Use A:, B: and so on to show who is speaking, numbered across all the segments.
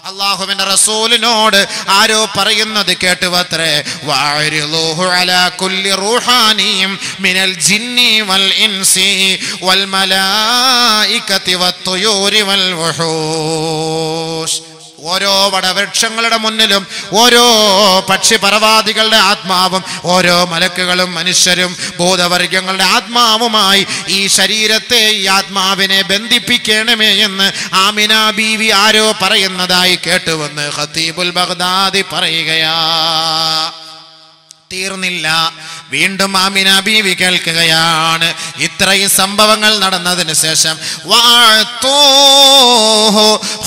A: അള്ളാഹുവിന്റെ റസൂലിനോട് ആരോ പറയുന്നത് കേട്ടുവത്രേ വാരിളൂഹു അലാ കുല്ലി റൂഹാനിയും മിനൽ ജിന്നി വൽ ഇൻസി വൽ മലായികതി വത്തുയൂരി വൽ വുഹൂഷ് ഓരോ വടവൃക്ഷങ്ങളുടെ മുന്നിലും ഓരോ പക്ഷിപർവാദികളുടെ ആത്മാവും ഓരോ മലക്കുകളും മനുഷ്യരും ഭൂതവർഗങ്ങളുടെ ആത്മാവുമായി ഈ ശരീരത്തെ ഈ ആത്മാവിനെ ബന്ധിപ്പിക്കണമേ എന്ന് ആമിന ബീവി ആരോ പറയുന്നതായി കേട്ടുവന്ന് ഖത്തീബുൽ ബഗ്ദാദി പറയുകയാ തീർന്നില്ല വീണ്ടും ആമിന ബീവി കേൾക്കുകയാണ് ഇത്രയും സംഭവങ്ങൾ നടന്നതിന് ശേഷം വാഴ്ത്തൂഹു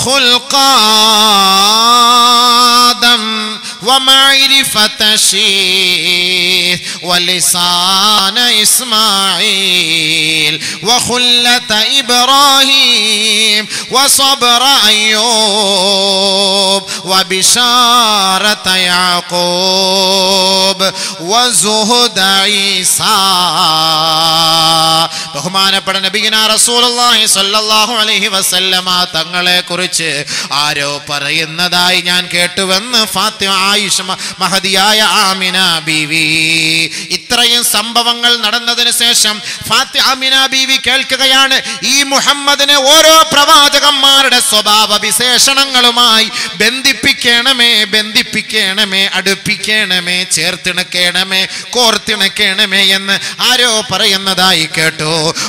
A: ഖുൽഖാദം ومعرفة شيث ولسان إسماعيل وخلة إبراهيم وصبر أيوب وبشارة يعقوب وزهد عيسى ബഹുമാനപ്പെട്ട നബിഗിന റസൂലുള്ളാഹി സ്വല്ലല്ലാഹു അലൈഹി വസല്ലമ തങ്ങളെ കുറിച്ച് ആരോ പറയുന്നതായി ഞാൻ കേട്ടുവെന്ന് ഫാത്തിമ ആയിഷ മ- മഹദിയായ ആമിന ബീവി ഇത്രയും സംഭവങ്ങൾ നടന്നതിന് ശേഷം ഫാത്തി ആമിന ബീവി കേൾക്കുകയാണ് ഈ മുഹമ്മദിനെ ഓരോ പ്രവാചകന്മാരുടെ സ്വഭാവ വിശേഷണങ്ങളുമായി ബന്ധിപ്പിക്കണമേ ബന്ധിപ്പിക്കണമേ അടുപ്പിക്കണമേ ചേർത്തിണക്കണമേ കോർത്തിണക്കണമേ എന്ന് ആരോ പറയുന്നതായി കേട്ടു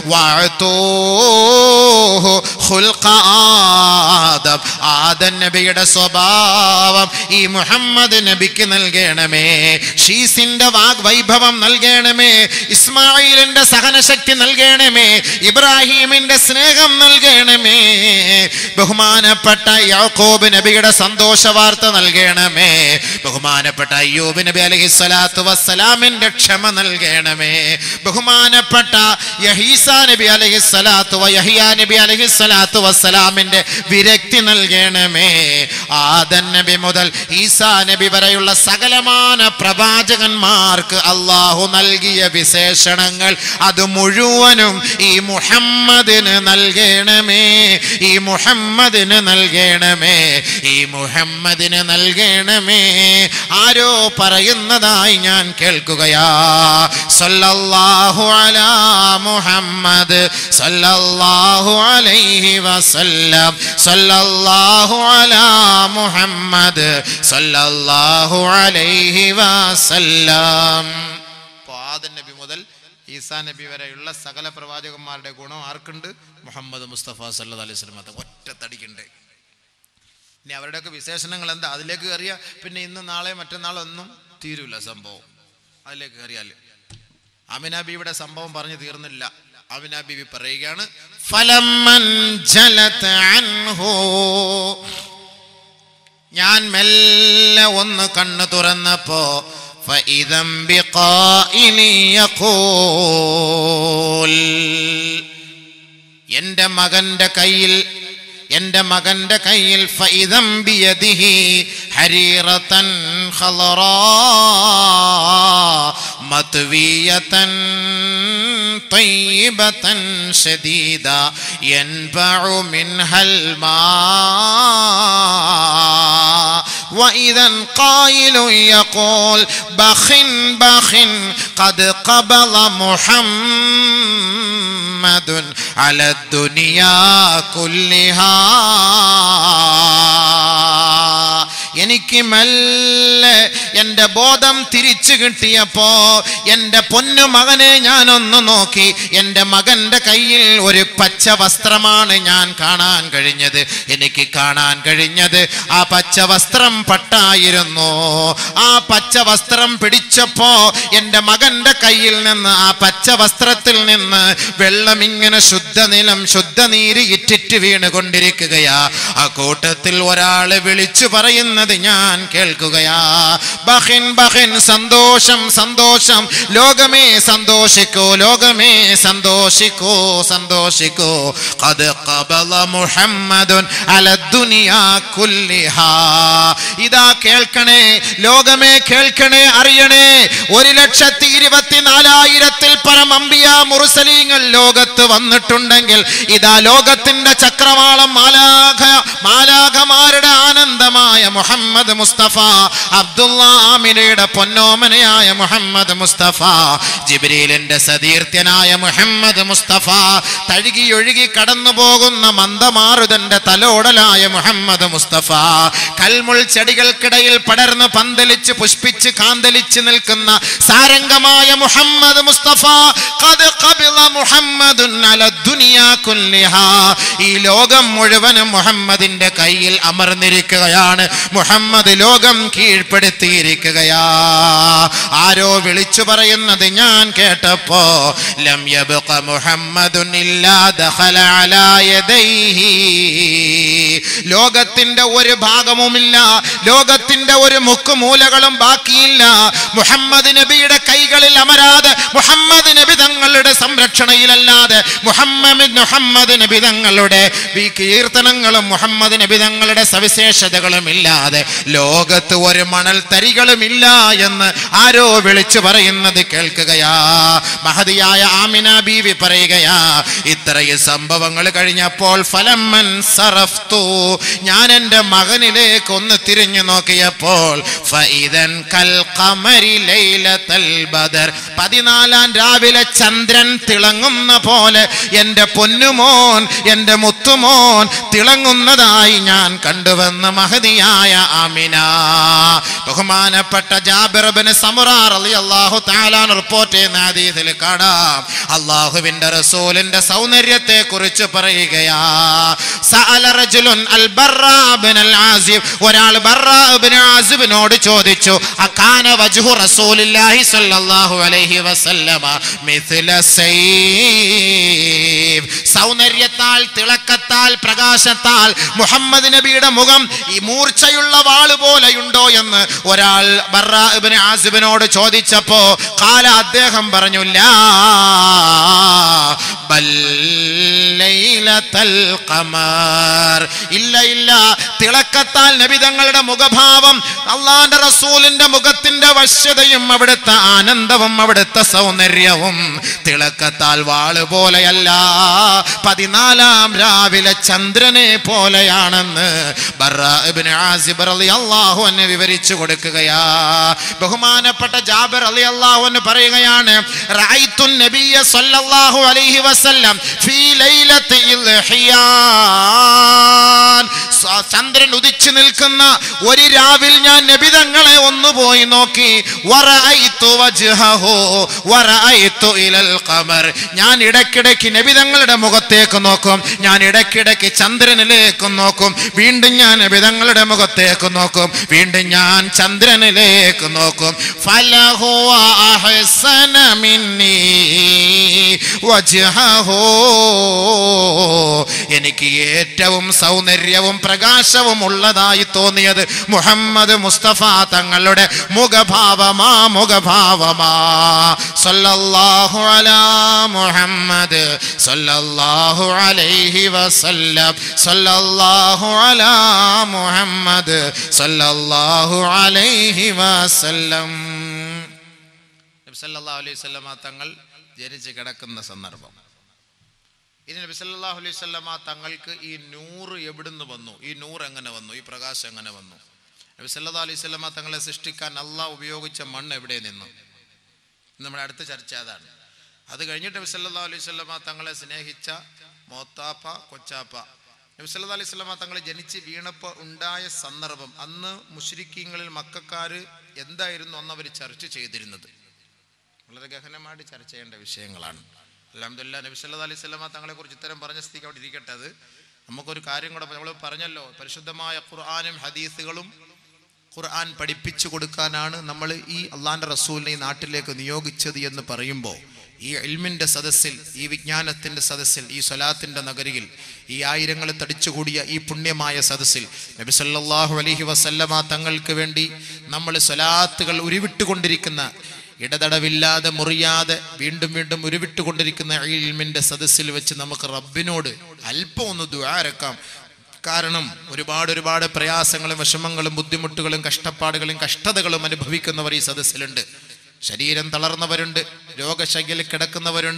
A: വാഴ്ത്തൂഹു ഖുൽഖ ആദം ആദൻ നബിയുടെ സ്വഭാവം ഈ മുഹമ്മദ് നബിക്ക് നൽകണമേ ഷീസിന്റെ വാഗ് വൈഭവം നൽകണമേ ഇസ്മായിലിന്റെ സഹനശക്തി നൽകണമേ ഇബ്രാഹിമിന്റെ സ്നേഹം നൽകണമേ ബഹുമാനപ്പെട്ട യാക്കോബ് നബിയുടെ സന്തോഷ വാർത്ത നൽകണമേ ബഹുമാനപ്പെട്ട അയ്യൂബ് നബി അലഹി സ്വലാത്തു വസ്സലാമിന്റെ ക്ഷമ നൽകണമേ ബഹുമാനപ്പെട്ട യഹീസ നബി അലഹി സ്വലാത്തു യഹിയ നബി അലഹി സ്വലാത്തു വസ്സലാമിന്റെ വിരക്തി നൽകണമേ ആദൻ നബി മുതൽ ഈസാ നബി വരെയുള്ള സകലമാന പ്രവാചകന്മാർക്ക് അള്ളാഹു നൽകിയ വിശേഷണങ്ങൾ അത് മുഴുവനും ഈ മുഹമ്മദിന് നൽകണമേ ഈ മുഹമ്മദിന് നൽകണമേ ഈ മുഹമ്മദിന് നൽകണമേ ആരോ പറയുന്നതായി ഞാൻ കേൾക്കുകയാ സല്ലല്ലാഹു അലാ മുഹമ്മദ് സല്ലല്ലാഹു അലൈഹി വസല്ലം സല്ലല്ലാഹു അലാ മുഹമ്മദ് സല്ലല്ലാഹു അലൈഹി വസല്ലം അപ്പോൾ ആദം നബി മുതൽ ഈസാ നബി വരെയുള്ള സകല പ്രവാചകന്മാരുടെ ഗുണം ആർക്കുണ്ട് മുഹമ്മദ് മുസ്തഫ സല്ലു അലൈഹി സ്വലം അത് ഒറ്റ തടിക്കുണ്ട് ഇനി അവരുടെയൊക്കെ വിശേഷണങ്ങൾ എന്താ അതിലേക്ക് കയറിയ പിന്നെ ഇന്ന് നാളെ മറ്റന്നാളെ ഒന്നും തീരൂല സംഭവം അതിലേക്ക് കയറിയാൽ അമിന ബീവിയുടെ സംഭവം പറഞ്ഞു തീർന്നില്ല അമിന ബീവി പറയുകയാണ് ഫലമ്മൻ ജലത് അൻഹു ഞാൻ മെല്ലെ ഒന്ന് കണ്ണു തുറന്നപ്പോ فإذا بقائل يقول എൻ്റെ മകന്റെ കയ്യിൽ എൻ്റെ മകന്റെ കയ്യിൽ ഫൈദം ബിയദിഹി ഹരീറതൻ ഖളറാ മത്വിയതൻ طيبة شديدة ينبع منها الماء وإذا قائل يقول بخ بخ قد قبض محمد على الدنيا كلها എനിക്ക് മെല്ലെ എൻ്റെ ബോധം തിരിച്ചു കിട്ടിയപ്പോ എൻ്റെ പൊന്നു മകനെ ഞാനൊന്ന് നോക്കി എൻ്റെ മകൻ്റെ കയ്യിൽ ഒരു പച്ച വസ്ത്രമാണ് ഞാൻ കാണാൻ കഴിഞ്ഞത് എനിക്ക് കാണാൻ കഴിഞ്ഞത് ആ പച്ച വസ്ത്രം പട്ടായിരുന്നു ആ പച്ച വസ്ത്രം പിടിച്ചപ്പോ എൻ്റെ മകൻ്റെ കയ്യിൽ നിന്ന് ആ പച്ച വസ്ത്രത്തിൽ നിന്ന് വെള്ളം ഇങ്ങനെ ശുദ്ധനിലം ശുദ്ധനീര് ഇറ്റിറ്റ് വീണുകൊണ്ടിരിക്കുകയാ ആ കൂട്ടത്തിൽ ഒരാള് വിളിച്ചു പറയുന്നത് ഞാൻ കേൾക്കുകയാ ബഹിൻ ബഹിൻ സന്തോഷം സന്തോഷം ലോകമേ സന്തോഷിക്കൂ ലോകമേ സന്തോഷിക്കൂ സന്തോഷിക്കൂ ഖദ് ഖബല മുഹമ്മദുൻ അല ദുനിയാ കുല്ലിഹാ ഇതാ കേൾക്കണേ ലോകമേ കേൾക്കണേ അറിയണേ ഒരു ലക്ഷത്തി ഇരുപത്തിനാലായിരത്തിൽ പരം അമ്പിയ മുറുസലീങ്ങൾ ലോകത്ത് വന്നിട്ടുണ്ടെങ്കിൽ ഇതാ ലോകത്തിന്റെ ചക്രവാളം മാലാഖ മാലാഖമാരുടെ ആനന്ദ മുഹമ്മദ് മുസ്തഫ അബ്ദുല്ലാമിനയുടെ പൊന്നോമനയായ മുഹമ്മദ് മുസ്തഫ ജിബ്രീലിന്റെ സതീർത്ഥ്യനായ മുഹമ്മദ് മുസ്തഫ തഴുകി ഒഴുകി കടന്നു പോകുന്ന മന്ദമാരുതന്റെ തലോടലായ മുഹമ്മദ് മുസ്തഫ കൽമുൾ ചെടികൾക്കിടയിൽ പടർന്ന് പന്തലിച്ച് പുഷ്പിച്ച് കാന്തലിച്ച് നിൽക്കുന്ന സാരംഗമായ മുഹമ്മദ് മുസ്തഫ ഖദ് ഖബിള മുഹമ്മദുൻ അല ദുനിയാ കുല്ലിഹാ ഈ ലോകം മുഴുവനും മുഹമ്മദിന്റെ കയ്യിൽ അമർന്നിരിക്കുകയാണ് മുഹമ്മദ് ലോകം കീഴ്പ്പെടുത്തിയിരിക്കുകയാ ആരോ വിളിച്ചു പറയുന്നത് ഞാൻ കേട്ടപ്പോ ലം യബ്ഖ മുഹമ്മദുൻ ഇല്ലാ ദഖല അലാ യദൈഹി ലോകത്തിന്റെ ഒരു ഭാഗവുമില്ല ലോകത്തിന്റെ ഒരു മുക്കുമൂലകളും ബാക്കിയില്ല മുഹമ്മദ് നബിയുടെ കൈകളിൽ അമരാതെ മുഹമ്മദ് നബി തങ്ങളുടെ സംരക്ഷണയിലല്ലാതെ മുഹമ്മദ് മുഹമ്മദ് നബി തങ്ങളുടെ ഈ കീർത്തനങ്ങളും മുഹമ്മദ് നബി തങ്ങളുടെ സവിശേഷതകളും ഇല്ലാതെ ലോകത്ത് ഒരു മണൽ തരികളും ഇല്ല എന്ന് ആരോ വിളിച്ചു പറയുന്നത് കേൾക്കുകയാ മഹതിയായ ആമിന ബീവി പറയുകയാ ഇത്രയും സംഭവങ്ങൾ കഴിഞ്ഞപ്പോൾ ഫലമ്മൻ സറഫ്തു ഞാൻ എൻ്റെ മകനിലേക്ക് ഒന്ന് തിരിഞ്ഞു നോക്കിയപ്പോൾ ഫൈദൻ കൽ ഖമരി ലൈലത്തൽ ബദർ പതിനാലാം രാവിലെ ചന്ദ്രൻ തിളങ്ങുന്ന പോലെ എൻ്റെ പൊന്നുമോൻ എൻ്റെ മുത്തുമോൻ തിളങ്ങുന്നതായി ഞാൻ കണ്ടുവന്ന് മഹതിയായ ആമിന ബഹുമാനപ്പെട്ട ജാബിർബിന് സമുറാർ അലി അള്ളാഹു താലാൻ റിപ്പോർട്ട് ചെയ്യുന്ന ഹദീസിൽ കാണാം അള്ളാഹുവിന്റെ റസൂലിന്റെ സൗന്ദര്യത്തെ കുറിച്ച് പറയുകയാ സഅല റജുലുൻ അൽ ബർറാ ഇബ്നുൽ ആസിബ് ഒരാൾ ബർറാ ഇബ്നു ആസിബിനോട് ചോദിച്ചു അകാന വജ്ഹു റസൂലില്ലാഹി സ്വല്ലല്ലാഹു അലൈഹി വസല്ലമ മിഥ്ല സൈഫ് സൗന്ദര്യത്താൽ തിളക്കത്താൽ പ്രകാശത്താൽ മുഹമ്മദ് നബിയുടെ മുഖം ഈ മൂർച്ചയുള്ള വാള് പോലെയുണ്ടോ എന്ന് ഒരാൾ ബർറാ ഇബ്നു ആസിബിനോട് ചോദിച്ചപ്പോ കാല അദ്ദേഹം പറഞ്ഞു ലാ ബൽ ലൈലത്തൽ ഖമർ ഇല്ല ഇല്ല തിളക്കത്താൽ നബി തങ്ങളുടെ മുഖഭാവം അള്ളാന്റെ റസൂലിന്റെ മുഖത്തിന്റെ വശ്യതയും അവിടുത്തെ ആനന്ദവും അവിടുത്തെ സൗന്ദര്യവും തിളക്കത്താൽ വാള് പോലെയല്ല പതിനാലാം രാവിലെ ചന്ദ്രനെ പോലെയാണെന്ന് ബർറാ ഇബ്നു ആസിബ് റളിയല്ലാഹു അൻഹു വിവരിച്ചു കൊടുക്കുകയാ ബഹുമാനപ്പെട്ട ജാബിർ റളിയല്ലാഹു അൻഹു പറയുകയാണ് റഅയ്തു നബിയ സല്ലല്ലാഹു അലൈഹി വസല്ലം ഫീ ലൈലത്തി ഇൽഹിയാൻ സ- ചന്ദ്രൻ ഉദിച്ചു നിൽക്കുന്ന ഒരു രാവിൽ ഞാൻ നബിതങ്ങളെ ഒന്ന് പോയി നോക്കി വറഅയ്തു വജ്ഹഹു വറഅയ്തു ഇലൽ ഖമർ ഞാൻ ഇടയ്ക്കിടയ്ക്ക് നബിതങ്ങളുടെ മുഖത്തേക്ക് നോക്കും ഞാൻ ഇടയ്ക്കിടയ്ക്ക് ചന്ദ്രനിലേക്ക് നോക്കും വീണ്ടും ഞാൻ നബിതങ്ങളുടെ മുഖത്തേക്ക് നോക്കും വീണ്ടും ഞാൻ ചന്ദ്രനിലേക്ക് നോക്കും ഫലഹുവ അഹ്സന മിന്നി വജ്ഹഹു എനിക്ക് ഏറ്റവും സൗന്ദര്യവും പ്രകാശവും ഉള്ളതായി തോന്നിയത് മുഹമ്മദ് മുസ്തഫ തങ്ങളുടെ മുഖഭാവമാ മുഖഭാവമാ സല്ലല്ലാഹു അലാ മുഹമ്മദ് സല്ലല്ലാഹു അലൈഹി വസല്ലം സല്ലല്ലാഹു അലാ മുഹമ്മദ് സല്ലല്ലാഹു അലൈഹി വസല്ലം നബി സല്ലല്ലാഹു അലൈഹി വസല്ലമ തങ്ങൾ ജനിച്ച് കിടക്കുന്ന സന്ദർഭം ഇനി നബി സല്ലല്ലാഹു അലൈഹി വസല്ലമ തങ്ങൾക്ക് ഈ നൂറ് എവിടുന്ന് വന്നു ഈ നൂറ് എങ്ങനെ വന്നു ഈ പ്രകാശം എങ്ങനെ വന്നു നബി സല്ലല്ലാഹു അലൈഹി വസല്ലമ തങ്ങളെ സൃഷ്ടിക്കാൻ അള്ളാഹ് ഉപയോഗിച്ച മണ്ണ് എവിടെ നിന്നു ഇന്ന് നമ്മുടെ അടുത്ത ചർച്ച അതാണ് അത് കഴിഞ്ഞിട്ട് നബി സല്ലല്ലാഹു അലൈഹി വസല്ലമ തങ്ങളെ സ്നേഹിച്ച മോത്താപ്പ കൊച്ചാപ്പ നബി സല്ലല്ലാഹു അലൈഹി വസല്ലമ തങ്ങൾ ജനിച്ച് വീണപ്പോൾ ഉണ്ടായ സന്ദർഭം അന്ന് മുശ്രിക്കീങ്ങളിൽ മക്കാര് എന്തായിരുന്നു അന്ന് അവർ ചർച്ച ചെയ്തിരുന്നത് വളരെ ഗഹനമായിട്ട് ചർച്ച ചെയ്യേണ്ട വിഷയങ്ങളാണ് അലഹമില്ല നബി സല്ലാ അലൈഹി സ്വലമ തങ്ങളെ കുറിച്ച് ഇത്തരം പറഞ്ഞ സ്ഥിതിക്ക് അവിടെ ഇരിക്കട്ടെ അത് നമുക്കൊരു കാര്യം കൂടെ നമ്മൾ പറഞ്ഞല്ലോ പരിശുദ്ധമായ ഖുർആാനും ഹദീസുകളും ഖുർആൻ പഠിപ്പിച്ചു കൊടുക്കാനാണ് നമ്മൾ ഈ അള്ളാന്റെ റസൂലിനെ ഈ നാട്ടിലേക്ക് നിയോഗിച്ചത് എന്ന് പറയുമ്പോൾ ഈ ഇൽമിൻ്റെ സദസ്സിൽ ഈ വിജ്ഞാനത്തിൻ്റെ സദസ്സിൽ ഈ സ്വലാത്തിൻ്റെ നഗരിയിൽ ഈ ആയിരങ്ങൾ തടിച്ചുകൂടിയ ഈ പുണ്യമായ സദസ്സിൽ നബി സല്ലല്ലാഹു അലൈഹി വസല്ലമ തങ്ങൾക്ക് വേണ്ടി നമ്മൾ സ്വലാത്തുകൾ ഉരുവിട്ടുകൊണ്ടിരിക്കുന്ന ഇടതടവില്ലാതെ മുറിയാതെ വീണ്ടും വീണ്ടും ഉരുവിട്ടുകൊണ്ടിരിക്കുന്ന ഈ ഇൽമിൻ്റെ സദസ്സിൽ വെച്ച് നമുക്ക് റബ്ബിനോട് അല്പം ഒന്ന് ദ്വാരക്കാം കാരണം ഒരുപാട് ഒരുപാട് പ്രയാസങ്ങളും വിഷമങ്ങളും ബുദ്ധിമുട്ടുകളും കഷ്ടപ്പാടുകളും കഷ്ടതകളും അനുഭവിക്കുന്നവർ ഈ സദസ്സിലുണ്ട് ശരീരം തളർന്നവരുണ്ട് രോഗശൈലിയിൽ കിടക്കുന്നവരുണ്ട്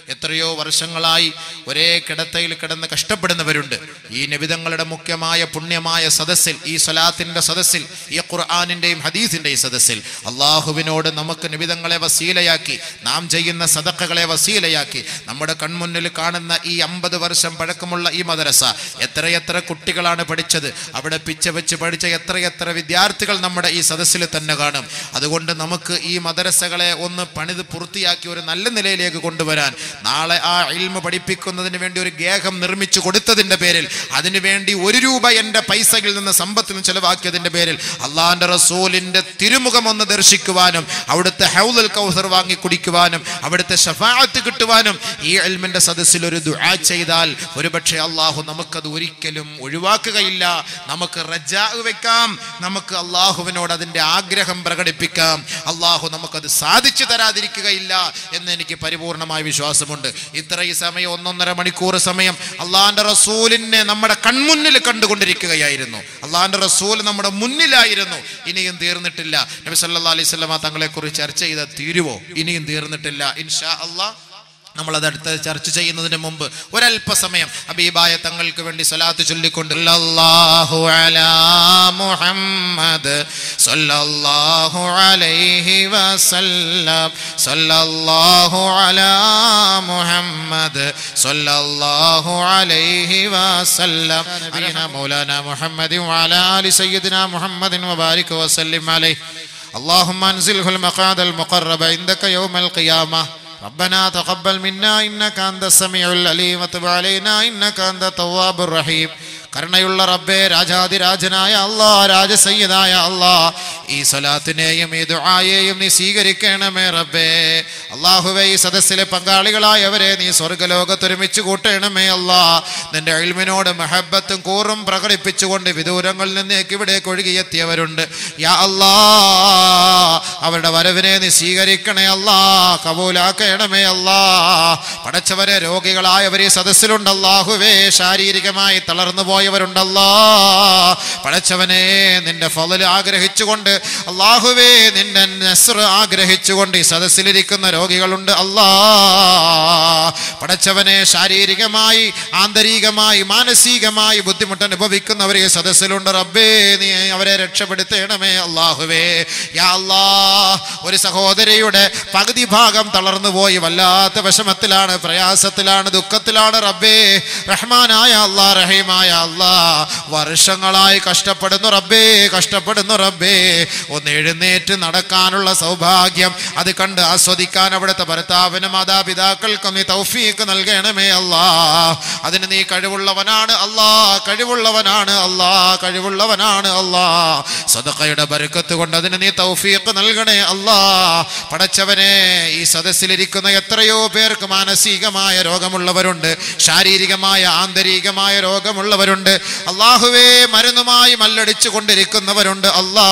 A: എത്രയോ വർഷങ്ങളായി ഒരേ കിടത്തയിൽ കിടന്ന് കഷ്ടപ്പെടുന്നവരുണ്ട് ഈ നിബിതങ്ങളുടെ മുഖ്യമായ പുണ്യമായ സദസ്സിൽ ഈ സ്വലാത്തിന്റെ സദസ്സിൽ ഈ ഖുർആാനിന്റെയും ഹദീസിന്റെയും സദസ്സിൽ അള്ളാഹുവിനോട് നമുക്ക് നിബിതങ്ങളെ വസീലയാക്കി നാം ചെയ്യുന്ന സദക്കകളെ വസീലയാക്കി നമ്മുടെ കൺമുന്നിൽ കാണുന്ന ഈ അമ്പത് വർഷം പഴക്കമുള്ള ഈ മദ്രസ എത്രയെത്ര കുട്ടികളാണ് പഠിച്ചത് അവിടെ പിച്ച വെച്ച് പഠിച്ച എത്രയെത്ര വിദ്യാർത്ഥികൾ നമ്മുടെ ഈ സദസ്സിൽ തന്നെ കാണും അതുകൊണ്ട് നമുക്ക് ഈ മദ്രസകളെ ഒന്ന് പണിത് പൂർത്തിയാക്കി ഒരു നല്ല നിലയിലേക്ക് കൊണ്ടുവരാൻ നാളെ ആ ഇൽമ പഠിപ്പിക്കുന്നതിന് വേണ്ടി ഒരു ഗേഹം നിർമ്മിച്ചു കൊടുത്തതിന്റെ പേരിൽ അതിനു വേണ്ടി ഒരു രൂപ എൻ്റെ പൈസയിൽ നിന്ന് സമ്പത്തിൽ നിന്ന് ചെലവാക്കിയതിന്റെ പേരിൽ അള്ളാഹിന്റെ റസൂലിന്റെ തിരുമുഖം ഒന്ന് ദർശിക്കുവാനും അവിടുത്തെ ഹൗലുൽ കൗസർ വാങ്ങി കുടിക്കുവാനും അവിടുത്തെ ഷഫാഅത്ത് കിട്ടുവാനും ഈ എൽമിന്റെ സദസ്സിൽ ഒരു ദുആ ചെയ്താൽ ഒരുപക്ഷെ അള്ളാഹു നമുക്കത് ഒരിക്കലും ഒഴിവാക്കുകയില്ല നമുക്ക് റജാ വെക്കാം നമുക്ക് അള്ളാഹുവിനോട് അതിന്റെ ആഗ്രഹം പ്രകടിപ്പിക്കാം അള്ളാഹു നമുക്കത് സാധിച്ചു തരാതിരിക്കുകയില്ല എന്ന് എനിക്ക് പരിപൂർണമായ വിശ്വാസമുണ്ട് ഇത്രയും സമയം ഒന്നൊന്നര മണിക്കൂർ സമയം അള്ളാഹിന്റെ റസൂലിനെ നമ്മുടെ കൺമുന്നിൽ കണ്ടുകൊണ്ടിരിക്കുകയായിരുന്നു അള്ളാഹിന്റെ റസൂൽ നമ്മുടെ മുന്നിലായിരുന്നു ഇനിയും തീർന്നിട്ടില്ല നബി സല്ലല്ലാഹു അലൈഹി വസല്ലമ തങ്ങളെ കുറിച്ച് ചർച്ച ചെയ്ത തീരുവോ ഇനിയും തീർന്നിട്ടില്ല ഇൻഷാ അള്ളാഹ് നമ്മൾ അതടുത്ത് ചർച്ച ചെയ്യുന്നതിന് മുമ്പ് ഒരല്പസമയം അബീബായ തങ്ങൾക്ക് വേണ്ടി സ്വലാത്ത് ചൊല്ലിക്കൊണ്ട് അല്ലാഹു അലാ മുഹമ്മദ് സല്ലല്ലാഹു അലൈഹി വസല്ലം സല്ലല്ലാഹു അലാ മുഹമ്മദ് സല്ലല്ലാഹു അലൈഹി വസല്ലം നബിയന മൗലാന മുഹമ്മദ് വഅലാ ആലി സയ്യിദിന മുഹമ്മദിൻ വബാരിക് വസല്ലിം അലൈഹി اللهم انزله المقعد المقرب عندك يوم القيامه ربنا تقبل منا إنك أنت السميع العليم وتب علينا إنك أنت التواب الرحيم കരുണയുള്ള റബ്ബേ രാജാതിരാജനായ അള്ളാ രാജസയ്യദായ അള്ളാ ഈ സ്വലാത്തിനെയും ഈ ദുആയെയും നീ സ്വീകരിക്കണമേ റബ്ബേ അള്ളാഹുവേ ഈ സദസ്സിലെ പങ്കാളികളായവരെ നീ സ്വർഗലോകത്തൊരുമിച്ച് കൂട്ടണമേ അല്ലാ നിന്റെ അഴിമിനോട് മെഹബത്തും കൂറും പ്രകടിപ്പിച്ചുകൊണ്ട് വിദൂരങ്ങളിൽ നിന്നേക്ക് ഇവിടേക്ക് ഒഴുകിയെത്തിയവരുണ്ട് യാ അല്ലാ അവരുടെ വരവിനെ നീ സ്വീകരിക്കണേ അല്ലാ കബൂലാക്കണമേ അല്ലാ പടച്ചവരെ രോഗികളായവർ ഈ സദസ്സിലുണ്ട് അല്ലാഹുവേ ശാരീരികമായി തളർന്നു പോയവരുണ്ടല്ലാ പടച്ചവനെ നിന്റെ ഫضല് ആഗ്രഹിച്ചുകൊണ്ട് അള്ളാഹുവേ നിന്റെ നസ്ർ ആഗ്രഹിച്ചുകൊണ്ട് ഈ സദസ്സിലിരിക്കുന്ന രോഗികളുണ്ട് അല്ലാ പടച്ചവനെ ശാരീരികമായി ആന്തരികമായി മാനസികമായി ബുദ്ധിമുട്ട് അനുഭവിക്കുന്നവർ ഈ സദസ്സിലുണ്ട് റബ്ബേ നീ അവരെ രക്ഷപ്പെടുത്തണമേ അള്ളാഹുവേ യാ അല്ലാ ഒരു സഹോദരിയുടെ പകുതി ഭാഗം തളർന്നു പോയി വല്ലാത്ത വിഷമത്തിലാണ് പ്രയാസത്തിലാണ് ദുഃഖത്തിലാണ് റബ്ബേ റഹ്മാനായ അല്ലാ റഹീമായ അല്ലാ വർഷങ്ങളായി കഷ്ടപ്പെടുന്നു റബ്ബേ കഷ്ടപ്പെടുന്നു റബ്ബേ ഒന്ന് എഴുന്നേറ്റ് നടക്കാനുള്ള സൗഭാഗ്യം അത് കണ്ട് ആസ്വദിക്കാൻ അവിടുത്തെ ഭർത്താവിനും മാതാപിതാക്കൾക്കും നീ തൗഫീക്ക് നൽകണമേ അല്ലാ അതിന് നീ കഴിവുള്ളവനാണ് അല്ലാ കഴിവുള്ളവനാണ് അല്ലാ കഴിവുള്ളവനാണ് അല്ലാ സദഖയുടെ ബർക്കത്ത് കൊണ്ട് അതിന് നീ തൗഫീക്ക് നൽകണേ അല്ലാ പടച്ചവനെ ഈ സദസ്സിലിരിക്കുന്ന എത്രയോ പേർക്ക് മാനസികമായ രോഗമുള്ളവരുണ്ട് ശാരീരികമായ ആന്തരികമായ രോഗമുള്ളവരുണ്ട് അള്ളാഹുവേ മരുന്നുമായി മല്ലടിച്ചു കൊണ്ടിരിക്കുന്നവരുണ്ട് അല്ലാ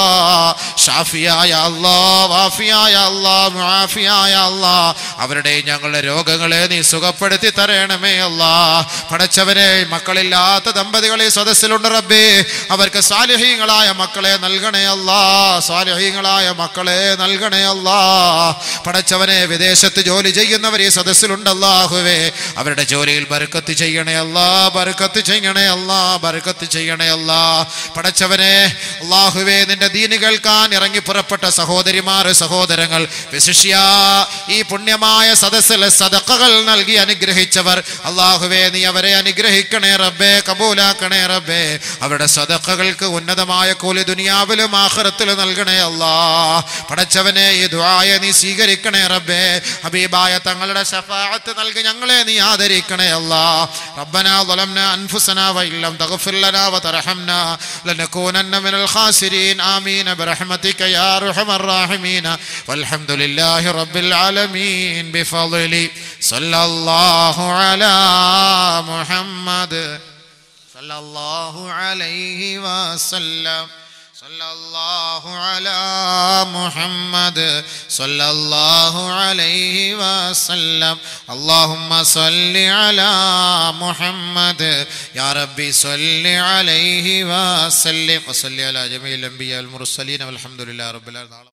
A: ഷാഫിയായ അല്ലാ വാഫിയായ അല്ലാ മുആഫിയായ അല്ലാ അവരുടെ ഞങ്ങളുടെ രോഗങ്ങളെ നീ സുഖപ്പെടുത്തി തരണമേ അല്ലാ പടച്ചവനെ മക്കളില്ലാത്ത ദമ്പതികളെ സദസ്സിലുണ്ട് റബ്ബേ അവർക്ക് സാലിഹീങ്ങളായ മക്കളെ നൽകണേ അല്ലാ സാലിഹീങ്ങളായ മക്കളെ നൽകണേ അല്ലാ പടച്ചവനെ വിദേശത്ത് ജോലി ചെയ്യുന്നവർ ഈ സദസ്സിലുണ്ട് അല്ലാഹുവേ അവരുടെ ജോലിയിൽ ബർക്കത്ത് ചെയ്യണേ അല്ലാ ബർക്കത്ത് ചെയ്യണേ അല്ലാ ബർക്കത്ത് ചെയ്യണേ അല്ലാ പടച്ചവനെ അള്ളാഹുവേ നിന്റെ ദീന് കേൾക്കാൻ ഇറങ്ങി പുറപ്പെട്ട സഹോദരിമാർ സഹോദരങ്ങൾ വിശിഷ്യ ഈ പുണ്യമായ സദസ്സിലെ സദക്കകൾ നൽകി അനുഗ്രഹിച്ചവർ അള്ളാഹുവേ നീ അവരെ അനുഗ്രഹിക്കണേ റബ്ബേ കബൂലാക്കണേ റബ്ബേ അവരുടെ സദക്കകൾക്ക് ഉന്നതമായ കൂലി ദുനിയാവിലും ആഖിറത്തിലും നൽകണേ അല്ലാ പടച്ചവനെ ഈ ദുആയ നീ സ്വീകരിക്കണേ റബ്ബേ ഹബീബായ തങ്ങളുടെ ശഫാഅത്ത് നൽകി ഞങ്ങളെ നീ ആദരിക്കണേ അല്ലാ റബ്ബനാ ظلمنا أنفسنا وإن لم تغفر لنا وترحمنا لنكونن من الخاسرين آمين برحمتك يا أرحم الراحمين والحمد لله رب العالمين بفضل صلى الله على محمد صلى الله عليه وسلم صلى الله على محمد صلى الله عليه وسلم اللهم صل على محمد يا ربي صل عليه وسلم وصل على جميع الأنبياء والمرسلين والحمد لله رب العالمين